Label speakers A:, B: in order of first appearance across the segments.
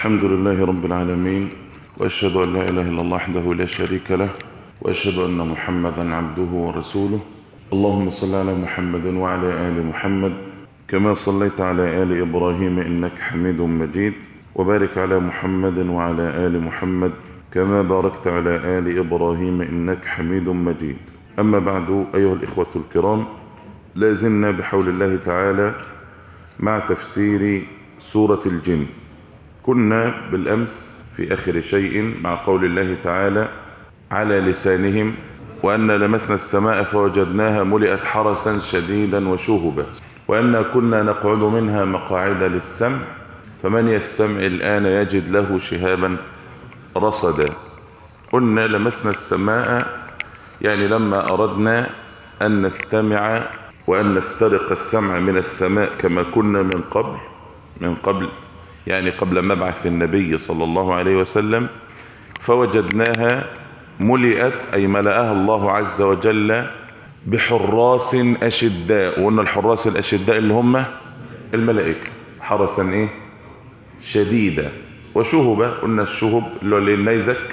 A: الحمد لله رب العالمين وأشهد أن لا إله إلا الله وحده لا شريك له وأشهد أن محمدا عبده ورسوله اللهم صل على محمد وعلى آل محمد كما صليت على آل إبراهيم إنك حميد مجيد وبارك على محمد وعلى آل محمد كما باركت على آل إبراهيم إنك حميد مجيد أما بعد أيها الإخوة الكرام لازلنا بحول الله تعالى مع تفسير سورة الجن كنا بالأمس في آخر شيء مع قول الله تعالى على لسانهم وأن لمسنا السماء فوجدناها ملئت حرسا شديدا وشهبا وأن كنا نقعد منها مقاعد للسمع فمن يستمع الآن يجد له شهابا رصدا قلنا لمسنا السماء يعني لما أردنا أن نستمع وأن نسترق السمع من السماء كما كنا من قبل من قبل يعني قبل مبعث النبي صلى الله عليه وسلم فوجدناها ملئت أي ملأها الله عز وجل بحراس أشداء وقلنا الحراس الأشداء اللي هم الملائكة حرسا إيه شديدة وشهبة قلنا الشهب اللي هو النيزك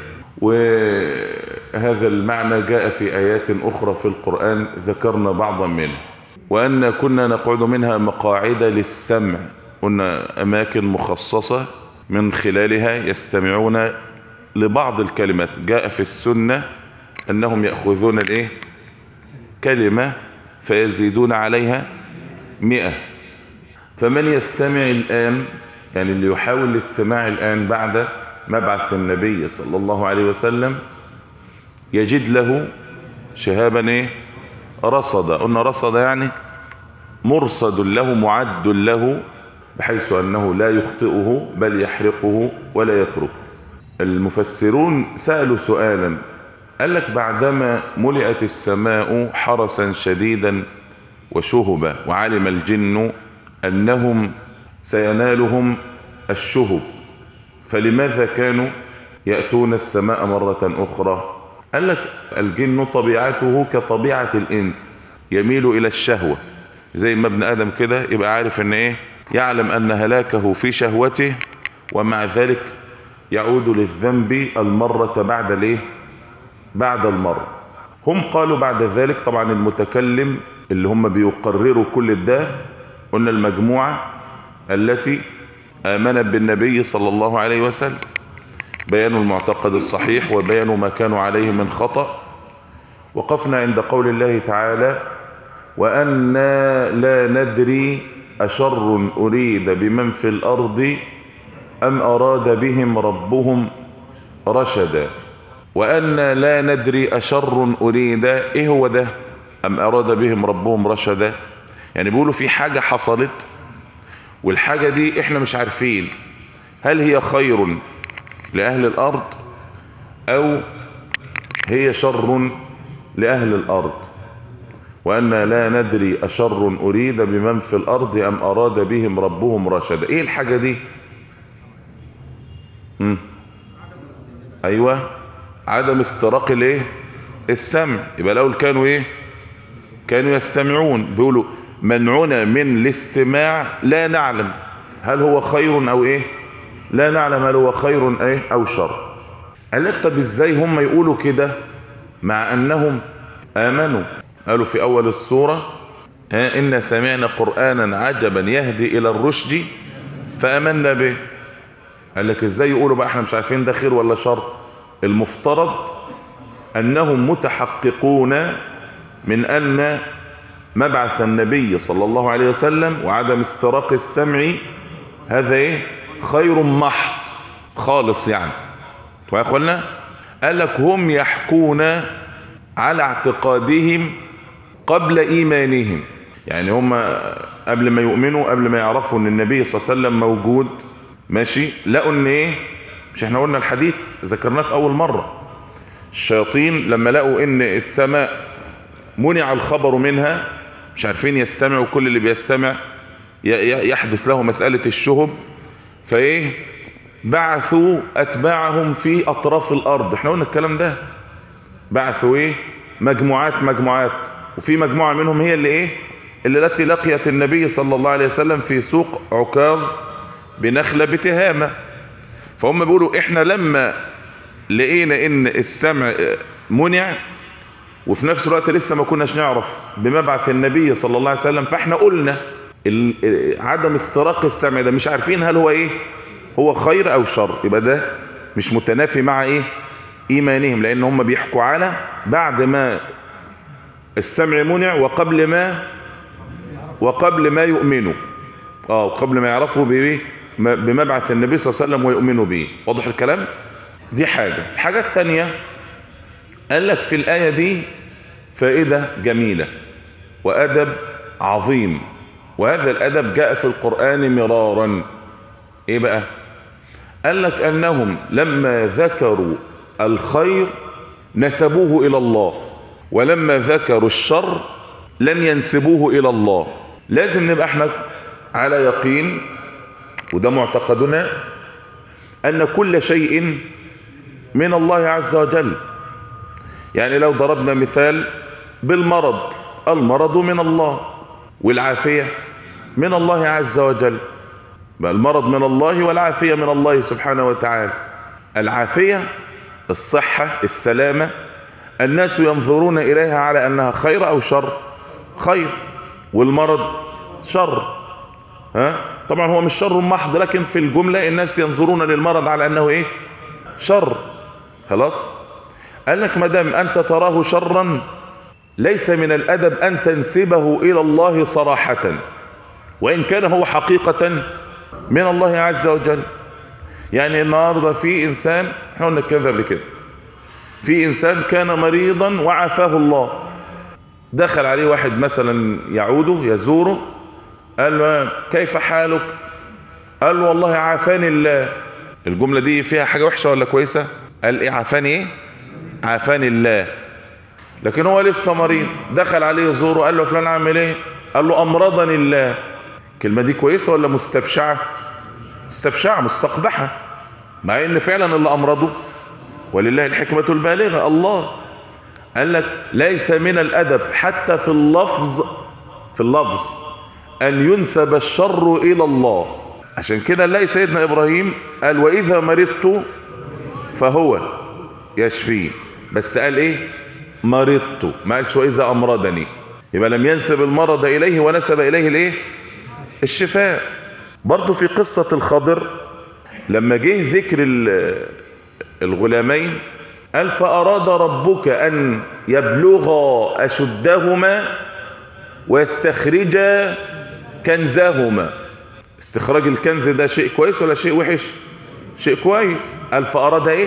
A: وهذا المعنى جاء في آيات أخرى في القرآن ذكرنا بعضا منه وأن كنا نقعد منها مقاعد للسمع قلنا أماكن مخصصة من خلالها يستمعون لبعض الكلمات جاء في السنة أنهم يأخذون الإيه كلمة فيزيدون عليها مئة فمن يستمع الآن يعني اللي يحاول الاستماع الآن بعد مبعث النبي صلى الله عليه وسلم يجد له شهابا ايه رصد قلنا رصد يعني مرصد له معد له بحيث أنه لا يخطئه بل يحرقه ولا يتركه المفسرون سألوا سؤالا قال لك بعدما ملئت السماء حرسا شديدا وشهبا وعلم الجن أنهم سينالهم الشهب فلماذا كانوا يأتون السماء مرة أخرى قال لك الجن طبيعته كطبيعة الإنس يميل إلى الشهوة زي ما ابن آدم كده يبقى عارف ان ايه يعلم أن هلاكه في شهوته ومع ذلك يعود للذنب المرة بعد الايه بعد المرة هم قالوا بعد ذلك طبعا المتكلم اللي هم بيقرروا كل ده قلنا المجموعة التي آمنت بالنبي صلى الله عليه وسلم بيانوا المعتقد الصحيح وبيانوا ما كانوا عليه من خطأ وقفنا عند قول الله تعالى وأنا لا ندري أشر أريد بمن في الأرض أم أراد بهم ربهم رشدا وأنا لا ندري أشر أريد إيه هو ده أم أراد بهم ربهم رشدا يعني بيقولوا في حاجة حصلت والحاجة دي احنا مش عارفين هل هي خير لأهل الأرض أو هي شر لأهل الأرض وأن لا ندري أشر أريد بمن في الأرض أم أراد بهم ربهم رشدا إيه الحاجة دي مم. أيوة عدم استراق الايه السمع يبقى الأول كانوا إيه كانوا يستمعون بيقولوا منعنا من الاستماع لا نعلم هل هو خير أو إيه لا نعلم هل هو خير ايه او شر قال لك طب ازاي هم يقولوا كده مع انهم امنوا قالوا في اول السورة ها إنا سمعنا قرآنا عجبا يهدي الى الرشد فامنا به قال لك ازاي يقولوا بقى احنا مش عارفين ده خير ولا شر المفترض انهم متحققون من ان مبعث النبي صلى الله عليه وسلم وعدم استراق السمع هذا ايه خير محض خالص يعني يا اخوانا قال لك هم يحكون على اعتقادهم قبل ايمانهم يعني هم قبل ما يؤمنوا قبل ما يعرفوا ان النبي صلى الله عليه وسلم موجود ماشي لقوا ان ايه مش احنا قلنا الحديث ذكرناه في اول مرة الشياطين لما لقوا ان السماء منع الخبر منها مش عارفين يستمعوا كل اللي بيستمع يحدث له مسألة الشهب فايه بعثوا اتباعهم في اطراف الارض احنا قلنا الكلام ده بعثوا ايه مجموعات مجموعات وفي مجموعة منهم هي اللي ايه اللي التي لقيت النبي صلى الله عليه وسلم في سوق عكاظ بنخلة بتهامة فهم بيقولوا احنا لما لقينا ان السمع منع وفي نفس الوقت لسه ما كناش نعرف بمبعث النبي صلى الله عليه وسلم فاحنا قلنا ال- عدم استراق السمع ده مش عارفين هل هو ايه هو خير او شر يبقى ده مش متنافي مع ايه ايمانهم لان هم بيحكوا على بعد ما السمع منع وقبل ما وقبل ما يؤمنوا اه وقبل ما يعرفوا بايه ما- بمبعث النبي صلى الله عليه وسلم ويؤمنوا به واضح الكلام دي حاجة الحاجة الثانية قال لك في الآية دي فائدة جميلة وأدب عظيم وهذا الأدب جاء في القرآن مرارا إيه بقى قال لك أنهم لما ذكروا الخير نسبوه إلى الله ولما ذكروا الشر لم ينسبوه إلى الله لازم نبقى احنا على يقين وده معتقدنا أن كل شيء من الله عز وجل يعني لو ضربنا مثال بالمرض المرض من الله والعافية من الله عز وجل بقى المرض من الله والعافية من الله سبحانه وتعالى العافية الصحة السلامة الناس ينظرون إليها على أنها خير أو شر خير والمرض شر ها طبعا هو مش شر محض لكن في الجملة الناس ينظرون للمرض على أنه إيه شر خلاص قال لك ما دام أنت تراه شرا ليس من الأدب أن تنسبه إلى الله صراحة وإن كان هو حقيقة من الله عز وجل يعني النهاردة في إنسان احنا قلنا الكلام ده قبل كده في إنسان كان مريضا وعافاه الله دخل عليه واحد مثلا يعوده يزوره قال له كيف حالك قال له والله عافاني الله الجملة دي فيها حاجة وحشة ولا كويسة قال ايه عافاني ايه عافاني الله لكن هو لسه مريض دخل عليه يزوره قال له فلان عامل ايه قال له امرضني الله الكلمة دي كويسة ولا مستبشعة مستبشعة مستقبحة مع ان فعلا اللي امرضه ولله الحكمة البالغة الله قال لك ليس من الادب حتى في اللفظ في اللفظ ان ينسب الشر الى الله عشان كده نلاقي سيدنا ابراهيم قال واذا مرضت فهو يشفين بس قال ايه مرضت ما قالش واذا امرضني يبقى لم ينسب المرض اليه ونسب اليه الايه الشفاء برضه في قصة الخضر لما جه ذكر ال- الغلامين قال فأراد ربك أن يبلغا أشدهما ويستخرجا كنزهما استخراج الكنز ده شيء كويس ولا شيء وحش شيء كويس قال فأراد ايه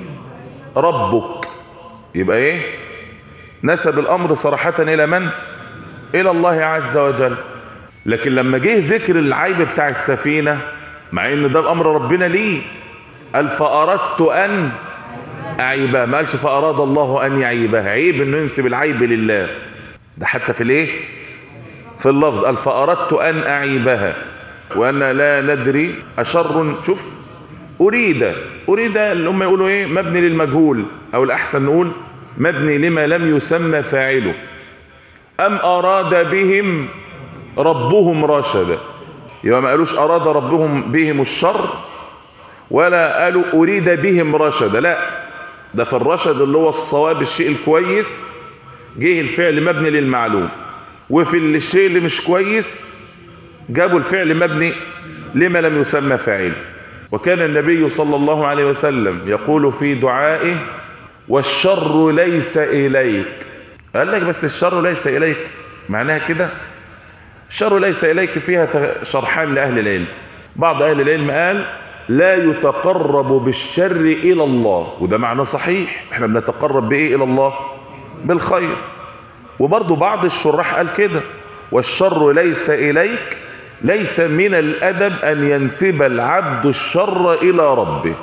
A: ربك يبقى ايه نسب الامر صراحة الى من الى الله عز وجل لكن لما جه ذكر العيب بتاع السفينة مع ان ده بامر ربنا ليه قال فاردت ان اعيبها ما قالش فاراد الله ان يعيبها عيب انه ينسب العيب لله ده حتى في الايه في اللفظ قال فاردت ان اعيبها وان لا ندري اشر شوف اريد اريد اللي هم يقولوا ايه مبني للمجهول او الاحسن نقول مبني لما لم يسمى فاعله ام اراد بهم ربهم رشدا يبقى ما قالوش اراد ربهم بهم الشر ولا قالوا اريد بهم رشدا لا ده في الرشد اللي هو الصواب الشيء الكويس جه الفعل مبني للمعلوم وفي الشيء اللي مش كويس جابوا الفعل مبني لما لم يسمى فاعله وكان النبي صلى الله عليه وسلم يقول في دعائه والشر ليس إليك قال لك بس الشر ليس إليك معناها كده الشر ليس إليك فيها شرحان لأهل العلم بعض أهل العلم قال لا يتقرب بالشر إلى الله وده معنى صحيح احنا بنتقرب بإيه إلى الله بالخير وبرضو بعض الشراح قال كده والشر ليس إليك ليس من الأدب أن ينسب العبد الشر إلى ربه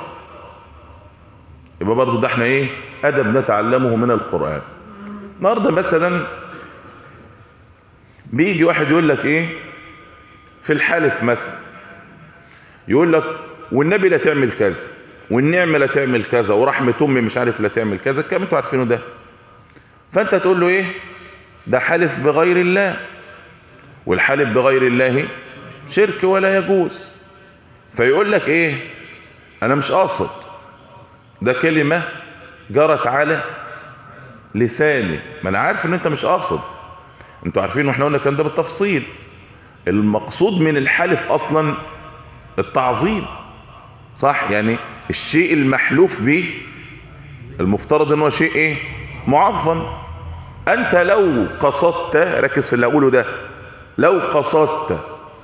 A: يبقى برضو ده احنا ايه أدب نتعلمه من القرآن النهارده مثلا بيجي واحد يقول لك ايه في الحلف مثلا يقول لك والنبي لا تعمل كذا والنعمة لا تعمل كذا ورحمة أمي مش عارف لا تعمل كذا الكلام انتوا عارفينه ده فانت تقول له ايه ده حلف بغير الله والحلف بغير الله شرك ولا يجوز فيقول لك ايه انا مش قاصد ده كلمة جرت على لساني ما انا عارف ان انت مش قاصد انتوا عارفين واحنا قلنا الكلام ده بالتفصيل المقصود من الحلف اصلا التعظيم صح يعني الشيء المحلوف به المفترض ان هو شيء ايه معظم انت لو قصدت ركز في اللي اقوله ده لو قصدت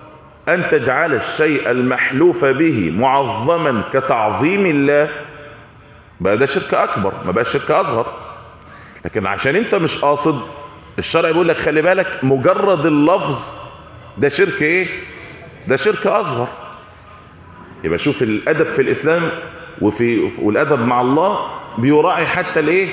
A: ان تجعل الشيء المحلوف به معظما كتعظيم الله بقى ده شرك اكبر ما بقى شرك اصغر لكن عشان انت مش قاصد الشرع بيقول لك خلي بالك مجرد اللفظ ده شرك ايه ده شرك اصغر يبقى شوف الادب في الاسلام وفي والادب مع الله بيراعي حتى الايه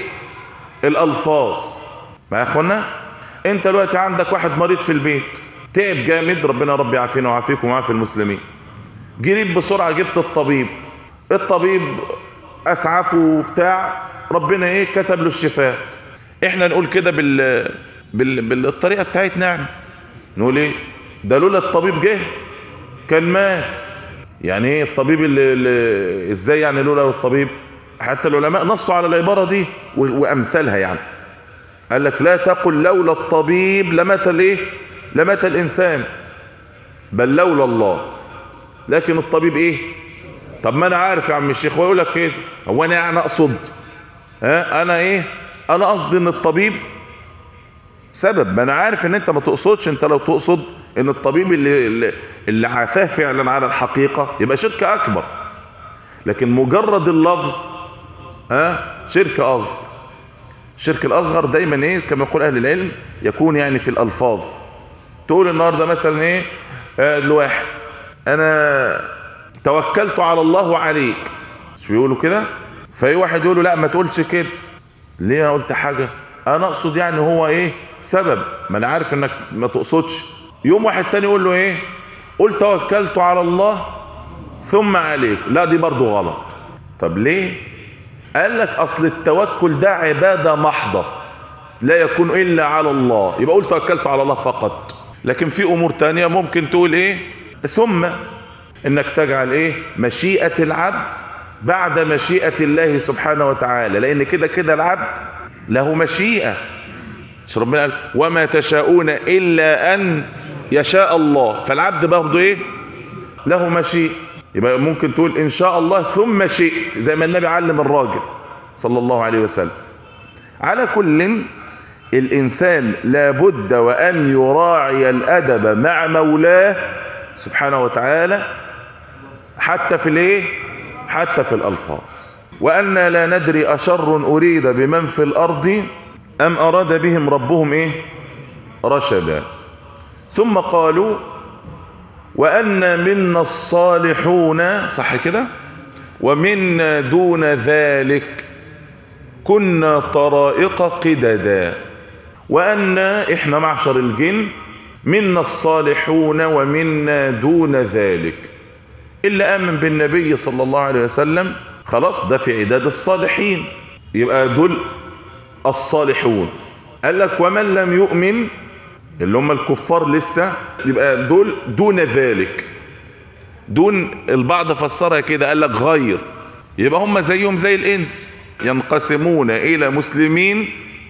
A: الالفاظ ما يا اخوانا انت دلوقتي عندك واحد مريض في البيت تعب جامد ربنا رب يعافينا ويعافيكم ويعافي المسلمين جريت بسرعه جبت الطبيب الطبيب اسعفه وبتاع ربنا ايه كتب له الشفاء احنا نقول كده بال... بال... بالطريقه بتاعتنا يعني نقول ايه ده لولا الطبيب جه كان مات يعني ايه الطبيب اللي, اللي ازاي يعني لولا الطبيب حتى العلماء نصوا على العباره دي و... وامثالها يعني قال لك لا تقل لولا الطبيب لمات الايه لمات الانسان بل لولا الله لكن الطبيب ايه طب ما انا عارف يا عم الشيخ هو يقول لك كده هو انا يعني اقصد ها انا ايه انا قصدي ان الطبيب سبب ما انا عارف ان انت ما تقصدش انت لو تقصد ان الطبيب اللي اللي, اللي عافاه فعلا على الحقيقه يبقى شرك اكبر لكن مجرد اللفظ ها شرك اصغر الشرك الاصغر دايما ايه كما يقول اهل العلم يكون يعني في الالفاظ تقول النهارده مثلا ايه آه الواحد انا توكلت على الله وعليك مش بيقولوا كده فاي واحد يقول له لا ما تقولش كده ليه انا قلت حاجه انا اقصد يعني هو ايه سبب ما انا عارف انك ما تقصدش يوم واحد تاني يقول له ايه قل توكلت على الله ثم عليك لا دي برضو غلط طب ليه قال لك اصل التوكل ده عباده محضه لا يكون الا على الله يبقى قول توكلت على الله فقط لكن في امور تانية ممكن تقول ايه ثم انك تجعل ايه مشيئة العبد بعد مشيئة الله سبحانه وتعالى لان كده كده العبد له مشيئة مش ربنا قال وما تشاءون الا ان يشاء الله فالعبد برضه ايه له مشيئة يبقى ممكن تقول ان شاء الله ثم شئت زي ما النبي علم الراجل صلى الله عليه وسلم على كل الانسان لابد وان يراعي الادب مع مولاه سبحانه وتعالى حتى في الايه حتى في الالفاظ وان لا ندري اشر اريد بمن في الارض ام اراد بهم ربهم ايه رشدا ثم قالوا وان منا الصالحون صح كده ومنا دون ذلك كنا طرائق قددا وان احنا معشر الجن منا الصالحون ومنا دون ذلك إلا آمن بالنبي صلى الله عليه وسلم خلاص ده في عداد الصالحين يبقى دول الصالحون قال لك ومن لم يؤمن اللي هم الكفار لسه يبقى دول دون ذلك دون البعض فسرها كده قال لك غير يبقى هم زيهم زي الإنس ينقسمون إلى مسلمين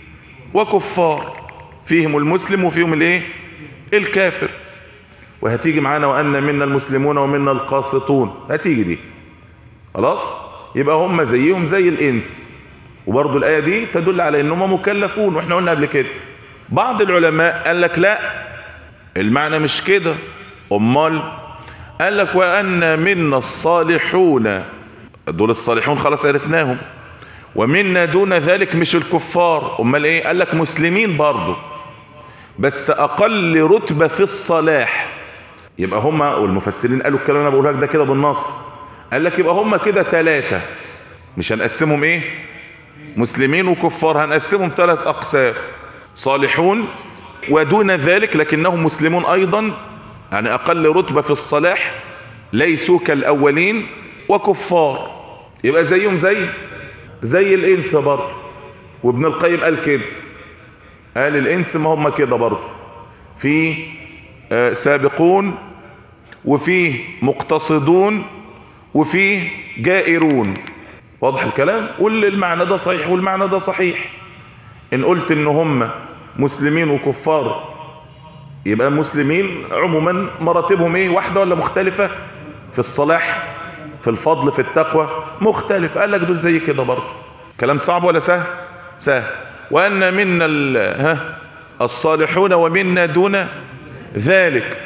A: وكفار فيهم المسلم وفيهم الايه الكافر وهتيجي معانا وأن منا المسلمون ومنا القاسطون هتيجي دي خلاص يبقى هم زيهم زي الإنس وبرضو الآية دي تدل على أنهم مكلفون وإحنا قلنا قبل كده بعض العلماء قال لك لا المعنى مش كده أمال قال لك وأن منا الصالحون دول الصالحون خلاص عرفناهم ومنا دون ذلك مش الكفار أمال إيه قال لك مسلمين برضو بس أقل رتبة في الصلاح يبقى هم والمفسرين قالوا الكلام اللي انا بقوله لك ده كده بالنص قال لك يبقى هم كده ثلاثة مش هنقسمهم ايه مسلمين وكفار هنقسمهم ثلاث اقسام صالحون ودون ذلك لكنهم مسلمون ايضا يعني اقل رتبة في الصلاح ليسوا كالاولين وكفار يبقى زيهم زي زي الانس برضه وابن القيم قال كده قال الانس ما هم كده برضه في سابقون وفيه مقتصدون وفيه جائرون واضح الكلام والمعنى ده صحيح والمعنى ده صحيح ان قلت ان هم مسلمين وكفار يبقى مسلمين عموما مراتبهم ايه واحدة ولا مختلفة في الصلاح في الفضل في التقوى مختلف قال لك دول زي كده برضه كلام صعب ولا سهل سهل وأن منا ها الصالحون ومنا دون ذلك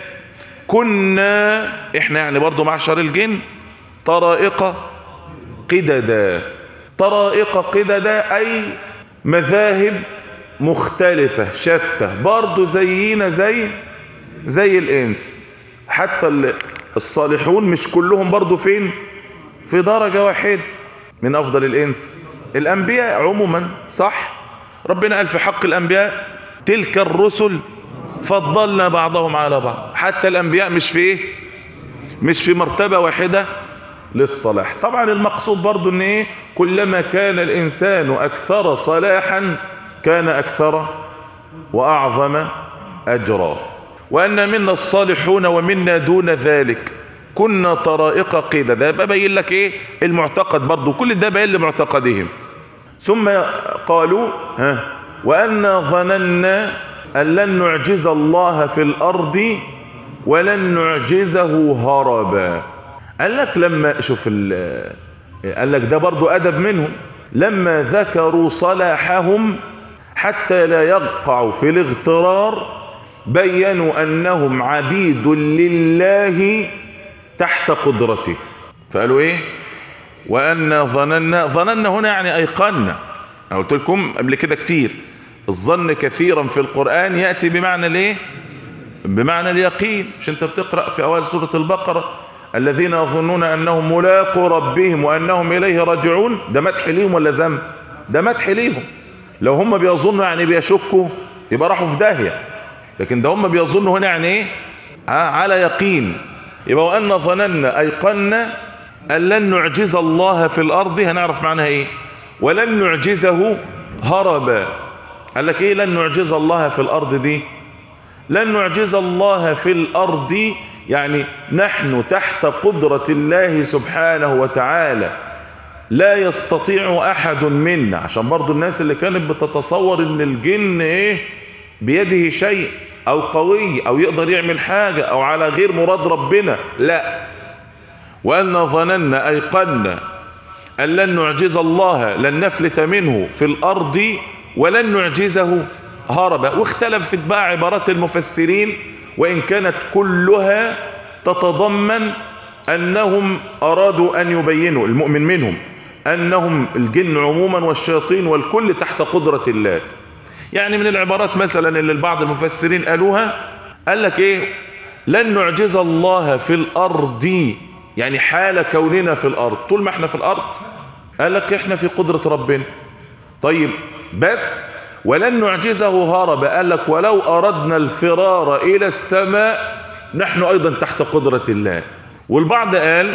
A: كنا احنا يعني برضو معشر الجن طرائق قددا طرائق قددا أي مذاهب مختلفة شتى برضو زينا زي زي الإنس حتى الصالحون مش كلهم برضو فين في درجة واحدة من أفضل الإنس الأنبياء عموما صح ربنا قال في حق الأنبياء تلك الرسل فضلنا بعضهم على بعض حتى الأنبياء مش في إيه مش في مرتبة واحدة للصلاح طبعا المقصود برضو ان ايه كلما كان الانسان اكثر صلاحا كان اكثر واعظم اجرا وان منا الصالحون ومنا دون ذلك كنا طرائق قيدة ده ببين لك ايه المعتقد برضو كل ده بين لمعتقدهم ثم قالوا ها وأنا ظننا أن لن نعجز الله في الأرض ولن نعجزه هربا قال لك لما شوف قال لك ده برضو أدب منهم لما ذكروا صلاحهم حتى لا يقعوا في الاغترار بينوا أنهم عبيد لله تحت قدرته فقالوا ايه وأن ظننا ظننا هنا يعني أيقنا أنا قلت لكم قبل كده كتير الظن كثيرا في القرآن يأتي بمعنى الايه بمعنى اليقين مش انت بتقرأ في أوائل سورة البقرة الذين يظنون أنهم ملاقوا ربهم وأنهم إليه راجعون ده مدح ليهم ولا ذم ده مدح ليهم لو هم بيظنوا يعني بيشكوا يبقى راحوا في داهية لكن ده هم بيظنوا هنا يعني ايه على يقين يبقى وأن ظننا أيقنا أن لن نعجز الله في الأرض هنعرف معناها إيه ولن نعجزه هربا قال لك إيه لن نعجز الله في الأرض دي لن نعجز الله في الأرض يعني نحن تحت قدرة الله سبحانه وتعالى لا يستطيع أحد منا عشان برضو الناس اللي كانت بتتصور ان الجن ايه بيده شيء او قوي او يقدر يعمل حاجة او على غير مراد ربنا لا وأن ظننا أيقنا أن لن نعجز الله لن نفلت منه في الأرض ولن نعجزه هربا واختلفت بقى عبارات المفسرين وإن كانت كلها تتضمن أنهم أرادوا أن يبينوا المؤمن منهم أنهم الجن عموما والشياطين والكل تحت قدرة الله يعني من العبارات مثلا اللي بعض المفسرين قالوها قال لك ايه لن نعجز الله في الأرض يعني حال كوننا في الأرض طول ما احنا في الأرض قال لك احنا في قدرة ربنا طيب بس ولن نعجزه هرب قال لك ولو أردنا الفرار إلى السماء نحن أيضا تحت قدرة الله والبعض قال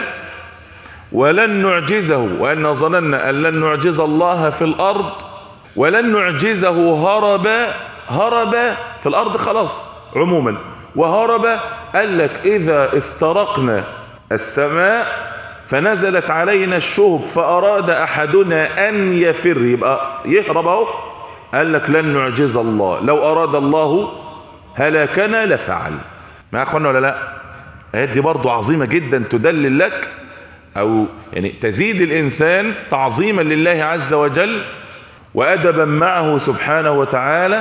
A: ولن نعجزه وأن ظننا أن لن نعجز الله في الأرض ولن نعجزه هرب هرب في الأرض خلاص عموما وهرب قال لك إذا استرقنا السماء فنزلت علينا الشهب فأراد أحدنا أن يفر يبقى يهرب اهو قال لك لن نعجز الله لو أراد الله هلاكنا لفعل ما أخوانا ولا لا آيات دي برضو عظيمة جدا تدلل لك أو يعني تزيد الإنسان تعظيما لله عز وجل وأدبا معه سبحانه وتعالى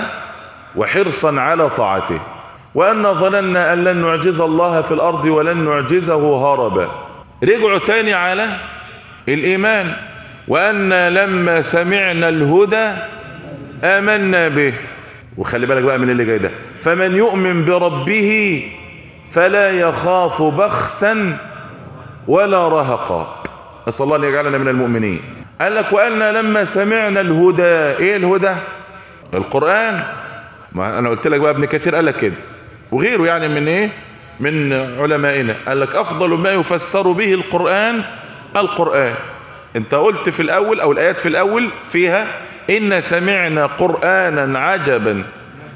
A: وحرصا على طاعته وأن ظننا أن لن نعجز الله في الأرض ولن نعجزه هربا رجعوا تاني على الإيمان وأن لما سمعنا الهدى آمنا به وخلي بالك بقى من اللي جاي ده فمن يؤمن بربه فلا يخاف بخسا ولا رهقا نسأل الله أن يجعلنا من المؤمنين قال لك وأن لما سمعنا الهدى إيه الهدى القرآن ما أنا قلت لك بقى ابن كثير قال لك كده وغيره يعني من إيه من علمائنا قال لك أفضل ما يفسر به القرآن القرآن انت قلت في الأول أو الآيات في الأول فيها إن سمعنا قرآنا عجبا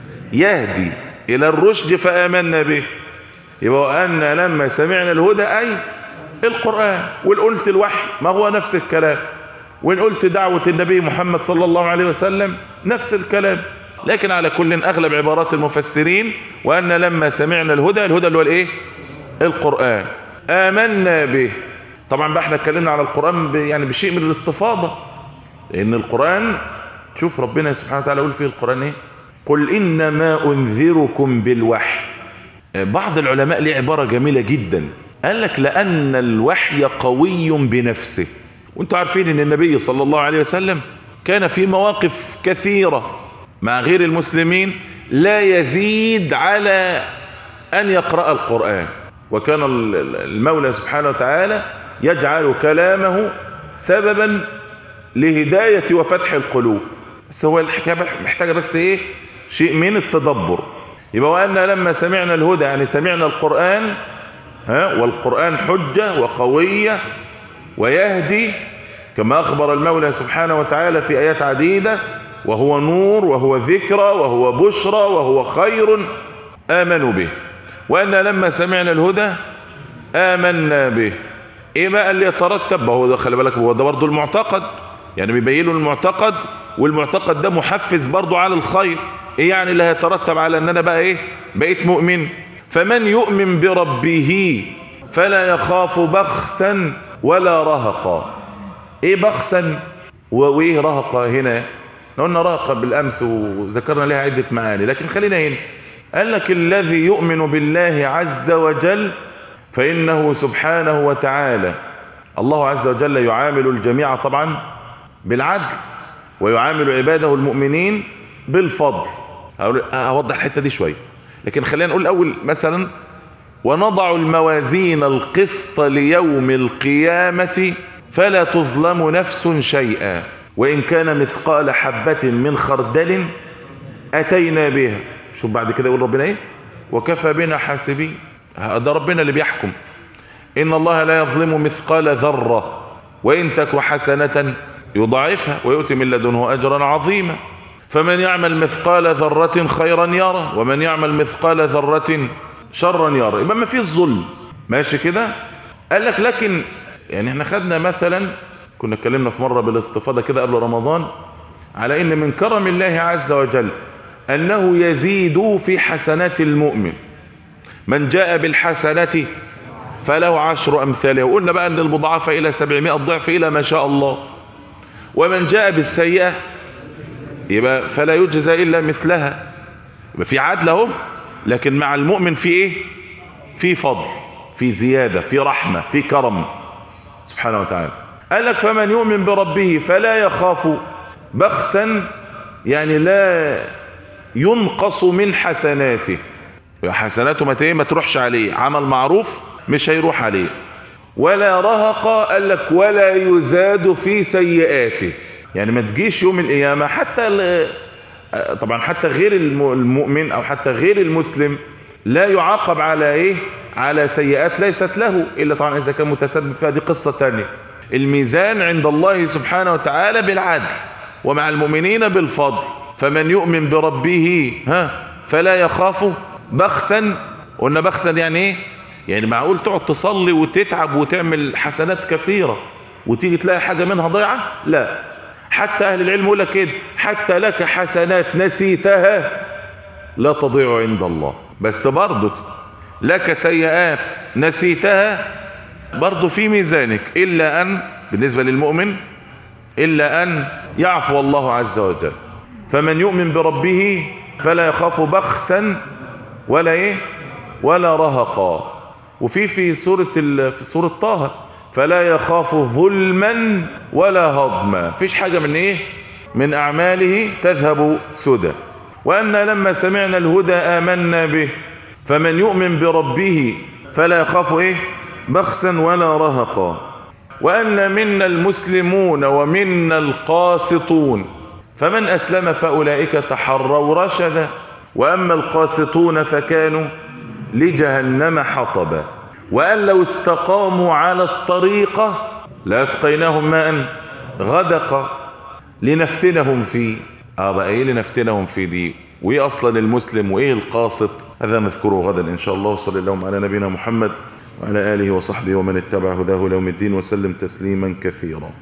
A: يهدي إلى الرشد فآمنا به يبقى أن لما سمعنا الهدى أي القرآن وإن قلت الوحي ما هو نفس الكلام وإن قلت دعوة النبي محمد صلى الله عليه وسلم نفس الكلام لكن على كل أغلب عبارات المفسرين وأن لما سمعنا الهدى الهدى اللي هو الإيه القرآن آمنا به طبعا بقى احنا اتكلمنا على القرآن يعني بشيء من الاستفاضة لأن القرآن شوف ربنا سبحانه وتعالى يقول فيه القرآن ايه قل إنما أنذركم بالوحي بعض العلماء ليه عبارة جميلة جدا قال لك لأن الوحي قوي بنفسه وانتوا عارفين ان النبي صلى الله عليه وسلم كان في مواقف كثيرة مع غير المسلمين لا يزيد على أن يقرأ القرآن وكان المولى سبحانه وتعالى يجعل كلامه سببا لهداية وفتح القلوب بس هو الحكاية محتاجة بس ايه شيء من التدبر يبقى وأن لما سمعنا الهدى يعني سمعنا القرآن ها والقرآن حجة وقوية ويهدي كما أخبر المولى سبحانه وتعالى في آيات عديدة وهو نور وهو ذكرى وهو بشرى وهو خير آمنوا به وأن لما سمعنا الهدى آمنا به إيه بقى اللي يترتب هو ده خلي بالك هو ده برضه المعتقد يعني بيبين المعتقد والمعتقد ده محفز برضه على الخير ايه يعني اللي هيترتب على ان انا بقى ايه بقيت مؤمن فمن يؤمن بربه فلا يخاف بخسا ولا رهقا ايه بخسا وايه رهقا هنا قلنا رهقا بالامس وذكرنا لها عدة معاني لكن خلينا هنا قال لك الذي يؤمن بالله عز وجل فإنه سبحانه وتعالى الله عز وجل يعامل الجميع طبعا بالعدل ويعامل عباده المؤمنين بالفضل هوضح الحتة دي شوية لكن خلينا نقول أول مثلا ونضع الموازين القسط ليوم القيامة فلا تظلم نفس شيئا وإن كان مثقال حبة من خردل أتينا بها شوف بعد كده يقول ربنا إيه وكفى بنا حاسبين ده ربنا اللي بيحكم إن الله لا يظلم مثقال ذرة وإن تك حسنة يضاعفها ويؤتي من لدنه أجرا عظيما فمن يعمل مثقال ذرة خيرا يرى ومن يعمل مثقال ذرة شرا يرى يبقى ما فيش ظلم ماشي كده قال لك لكن يعني احنا خدنا مثلا كنا اتكلمنا في مرة بالاستفاضة كده قبل رمضان على ان من كرم الله عز وجل انه يزيد في حسنات المؤمن من جاء بالحسنة فله عشر امثالها وقلنا بقى ان المضاعفة الى سبعمائة ضعف الى ما شاء الله ومن جاء بالسيئة يبقى فلا يجزى الا مثلها يبقى في عدل اهو لكن مع المؤمن في ايه في فضل في زيادة في رحمة في كرم سبحانه وتعالى قال لك فمن يؤمن بربه فلا يخاف بخسا يعني لا ينقص من حسناته حسناته ما ما تروحش عليه عمل معروف مش هيروح عليه ولا رهق قال لك ولا يزاد في سيئاته يعني ما تجيش يوم القيامة حتى طبعا حتى غير المؤمن او حتى غير المسلم لا يعاقب على ايه على سيئات ليست له الا طبعا اذا كان متسبب فيها دي قصة تانية الميزان عند الله سبحانه وتعالى بالعدل ومع المؤمنين بالفضل فمن يؤمن بربه ها فلا يخاف بخسا قلنا بخسا يعني ايه يعني معقول تقعد تصلي وتتعب وتعمل حسنات كثيرة وتيجي تلاقي حاجة منها ضيعة لا حتى اهل العلم يقول لك كده حتى لك حسنات نسيتها لا تضيع عند الله بس برضه لك سيئات نسيتها برضه في ميزانك إلا أن بالنسبة للمؤمن إلا أن يعفو الله عز وجل فمن يؤمن بربه فلا يخاف بخسا ولا إيه ولا رهقا وفي في سورة في سورة طه فلا يخاف ظلما ولا هضما فيش حاجة من إيه من أعماله تذهب سدى وأن لما سمعنا الهدى آمنا به فمن يؤمن بربه فلا يخاف إيه بخسا ولا رهقا وأن منا المسلمون ومنا القاسطون فمن أسلم فأولئك تحروا رشدا وأما القاسطون فكانوا لجهنم حطبا وأن لو استقاموا على الطريقة لأسقيناهم ماء غدقا لنفتنهم فيه اه بقى ايه لنفتنهم في دي وايه اصلا المسلم وايه القاسط هذا نذكره غدا ان شاء الله وصلى اللهم على نبينا محمد وعلى آله وصحبه ومن اتبع هداه لوم الدين وسلم تسليما كثيرا